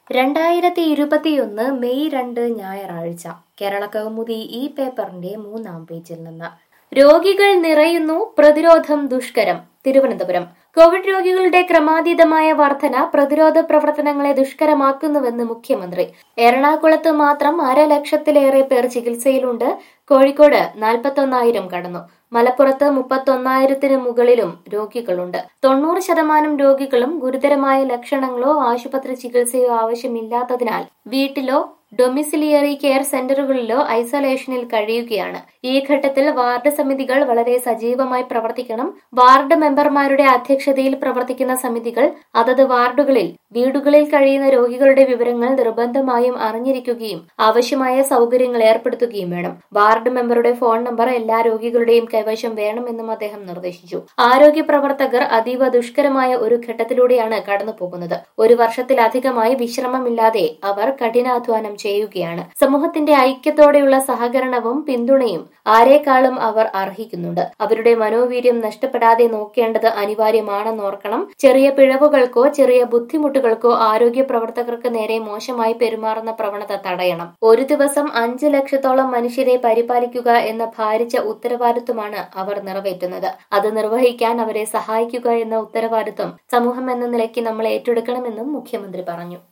രണ്ടായിരത്തി ഇരുപത്തിയൊന്ന് മെയ് രണ്ട് ഞായറാഴ്ച കേരള കൗമുദി ഈ പേപ്പറിന്റെ മൂന്നാം പേജിൽ നിന്ന് രോഗികൾ നിറയുന്നു പ്രതിരോധം ദുഷ്കരം തിരുവനന്തപുരം കോവിഡ് രോഗികളുടെ ക്രമാതീതമായ വർധന പ്രതിരോധ പ്രവർത്തനങ്ങളെ ദുഷ്കരമാക്കുന്നുവെന്ന് മുഖ്യമന്ത്രി എറണാകുളത്ത് മാത്രം അരലക്ഷത്തിലേറെ പേർ ചികിത്സയിലുണ്ട് കോഴിക്കോട് നാൽപ്പത്തൊന്നായിരം കടന്നു മലപ്പുറത്ത് മുപ്പത്തൊന്നായിരത്തിന് മുകളിലും രോഗികളുണ്ട് തൊണ്ണൂറ് ശതമാനം രോഗികളും ഗുരുതരമായ ലക്ഷണങ്ങളോ ആശുപത്രി ചികിത്സയോ ആവശ്യമില്ലാത്തതിനാൽ വീട്ടിലോ ഡൊമിസിലിയറി കെയർ സെന്ററുകളിലോ ഐസൊലേഷനിൽ കഴിയുകയാണ് ഈ ഘട്ടത്തിൽ വാർഡ് സമിതികൾ വളരെ സജീവമായി പ്രവർത്തിക്കണം വാർഡ് മെമ്പർമാരുടെ അധ്യക്ഷതയിൽ പ്രവർത്തിക്കുന്ന സമിതികൾ അതത് വാർഡുകളിൽ വീടുകളിൽ കഴിയുന്ന രോഗികളുടെ വിവരങ്ങൾ നിർബന്ധമായും അറിഞ്ഞിരിക്കുകയും ആവശ്യമായ സൗകര്യങ്ങൾ ഏർപ്പെടുത്തുകയും വേണം വാർഡ് മെമ്പറുടെ ഫോൺ നമ്പർ എല്ലാ രോഗികളുടെയും കൈവശം വേണമെന്നും അദ്ദേഹം നിർദ്ദേശിച്ചു ആരോഗ്യ പ്രവർത്തകർ അതീവ ദുഷ്കരമായ ഒരു ഘട്ടത്തിലൂടെയാണ് കടന്നുപോകുന്നത് ഒരു വർഷത്തിലധികമായി വിശ്രമമില്ലാതെ അവർ കഠിനാധ്വാനം ചെയ്യുകയാണ് സമൂഹത്തിന്റെ ഐക്യത്തോടെയുള്ള സഹകരണവും പിന്തുണയും ആരെക്കാളും അവർ അർഹിക്കുന്നുണ്ട് അവരുടെ മനോവീര്യം നഷ്ടപ്പെടാതെ നോക്കേണ്ടത് അനിവാര്യമാണെന്നോർക്കണം ചെറിയ പിഴവുകൾക്കോ ചെറിയ ബുദ്ധിമുട്ടുകൾക്കോ ആരോഗ്യ പ്രവർത്തകർക്ക് നേരെ മോശമായി പെരുമാറുന്ന പ്രവണത തടയണം ഒരു ദിവസം അഞ്ച് ലക്ഷത്തോളം മനുഷ്യരെ പരിപാലിക്കുക എന്ന ഭാരിച്ച ഉത്തരവാദിത്വമാണ് അവർ നിറവേറ്റുന്നത് അത് നിർവഹിക്കാൻ അവരെ സഹായിക്കുക എന്ന ഉത്തരവാദിത്വം സമൂഹം എന്ന നിലയ്ക്ക് നമ്മൾ ഏറ്റെടുക്കണമെന്നും മുഖ്യമന്ത്രി പറഞ്ഞു